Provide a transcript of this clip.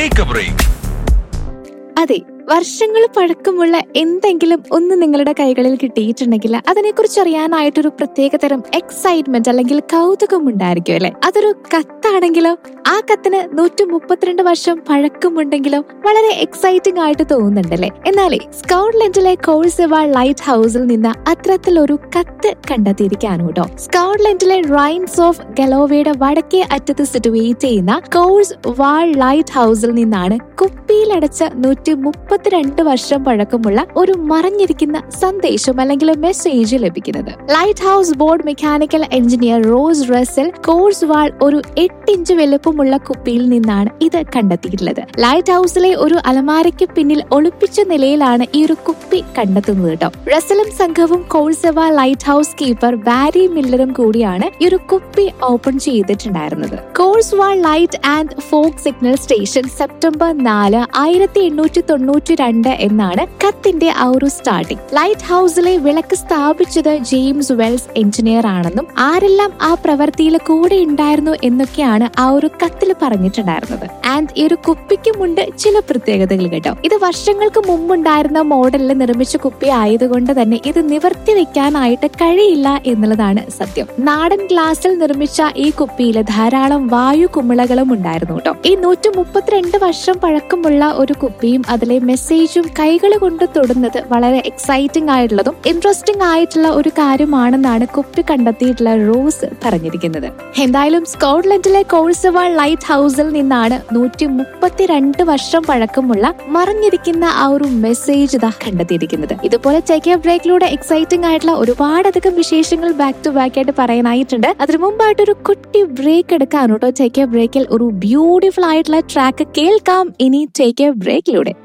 take A break അതെ വർഷങ്ങൾ പഴക്കമുള്ള എന്തെങ്കിലും ഒന്ന് നിങ്ങളുടെ കൈകളിൽ കിട്ടിയിട്ടുണ്ടെങ്കിൽ അതിനെക്കുറിച്ച് അറിയാനായിട്ടൊരു പ്രത്യേകതരം എക്സൈറ്റ്മെന്റ് അല്ലെങ്കിൽ കൗതുകം ഉണ്ടായിരിക്കും അല്ലെ അതൊരു കത്താണെങ്കിലോ ആ കത്തിന് നൂറ്റി മുപ്പത്തിരണ്ട് വർഷം പഴക്കമുണ്ടെങ്കിലോ വളരെ എക്സൈറ്റിംഗ് ആയിട്ട് തോന്നുന്നുണ്ടല്ലേ എന്നാലേ സ്കൗട്ട്ലൻഡിലെ കോഴ്സവ ലൈറ്റ് ഹൗസിൽ നിന്ന് അത്തരത്തിലൊരു കത്ത് കണ്ടെത്തിയിരിക്കാണ് കേട്ടോ സ്കൗട്ട്ലൻഡിലെ റൈൻസ് ഓഫ് ഗലോവയുടെ വടക്കേ അറ്റത്ത് സിറ്റുവേറ്റ് ചെയ്യുന്ന കോഴ്സ് വാൾ ലൈറ്റ് ഹൗസിൽ നിന്നാണ് കുപ്പിയിലടച്ച നൂറ്റി മുപ്പത്തിരണ്ട് വർഷം പഴക്കമുള്ള ഒരു മറഞ്ഞിരിക്കുന്ന സന്ദേശം അല്ലെങ്കിൽ മെസ്സേജ് ലഭിക്കുന്നത് light house board mechanical engineer Ross Russell Corsewall ഒരു എട്ട് ഇഞ്ച് വലുപ്പമുള്ള കുപ്പിയിൽ നിന്നാണ് ഇത് കണ്ടെത്തിയിട്ടുള്ളത് ലൈറ്റ് ഹൗസിലെ ഒരു അലമാരയ്ക്ക് പിന്നിൽ ഒളിപ്പിച്ച നിലയിലാണ് ഈ ഒരു കുപ്പി കണ്ടെത്തുന്നത് കേട്ടോ റസലും സംഘവും കോഴ്സവ ലൈറ്റ് ഹൗസ് കീപ്പർ ബാരി മില്ലറും കൂടിയാണ് ഈ ഒരു കുപ്പി ഓപ്പൺ ചെയ്തിട്ടുണ്ടായിരുന്നത് Corsewall light and fog signal station September നാല് ആയിരത്തി എണ്ണൂറ്റി തൊണ്ണൂറ്റി രണ്ട് എന്നാണ് കത്തിന്റെ ആ ഒരു സ്റ്റാർട്ടിംഗ് ലൈറ്റ് ഹൗസിലെ വിളക്ക് സ്ഥാപിച്ചത് ജെയിംസ് വെൽസ് എഞ്ചിനീയർ ആണെന്നും ആരെല്ലാം ആ പ്രവൃത്തിയിൽ കൂടെ ഉണ്ടായിരുന്നു എന്നൊക്കെയാണ് ആ ഒരു കത്തിൽ പറഞ്ഞിട്ടുണ്ടായിരുന്നത് ആൻഡ് ഈ ഒരു കുപ്പിക്കുമുണ്ട് ചില പ്രത്യേകതകൾ കേട്ടോ ഇത് വർഷങ്ങൾക്ക് മുമ്പുണ്ടായിരുന്ന മോഡലിൽ നിർമ്മിച്ച കുപ്പി ആയതുകൊണ്ട് തന്നെ ഇത് നിവർത്തി വെക്കാനായിട്ട് കഴിയില്ല എന്നുള്ളതാണ് സത്യം നാടൻ ഗ്ലാസിൽ നിർമ്മിച്ച ഈ കുപ്പിയിൽ ധാരാളം വായു കുമിളകളും ഉണ്ടായിരുന്നു കേട്ടോ ഈ നൂറ്റി മുപ്പത്തിരണ്ട് വർഷം പഴക്കമുള്ള ഒരു കുപ്പിയും അതിലെ മെസ്സേജും കൈകൾ കൊണ്ട് തൊടുന്നത് വളരെ എക്സൈറ്റിംഗ് ആയിട്ടുള്ളതും ഇൻട്രസ്റ്റിംഗ് ആയിട്ടുള്ള ഒരു കാര്യമാണെന്നാണ് കുപ്പി കണ്ടെത്തിയിട്ടുള്ള റോസ് പറഞ്ഞിരിക്കുന്നത് എന്തായാലും സ്കോട്ട്ലൻഡിലെ കോഴ്സവ ലൈറ്റ് ഹൗസിൽ നിന്നാണ് നൂറ്റി മുപ്പത്തിരണ്ട് വർഷം പഴക്കമുള്ള മറഞ്ഞിരിക്കുന്ന ആ ഒരു മെസ്സേജ് ഇതാ കണ്ടെത്തിയിരിക്കുന്നത് ഇതുപോലെ ടേക്ക് എ ബ്രേക്കിലൂടെ എക്സൈറ്റിംഗ് ആയിട്ടുള്ള ഒരുപാടധികം വിശേഷങ്ങൾ ബാക്ക് ടു ബാക്ക് ആയിട്ട് പറയാനായിട്ടുണ്ട് അതിനു മുമ്പായിട്ട് ഒരു കുട്ടി ബ്രേക്ക് എടുക്കാൻ കേട്ടോ ടേക്ക് എ ബ്രേക്കിൽ ഒരു ബ്യൂട്ടിഫുൾ ആയിട്ടുള്ള ട്രാക്ക് കേൾക്കാം ഇനി ടേക്ക് എ ബ്രേക്കിലൂടെ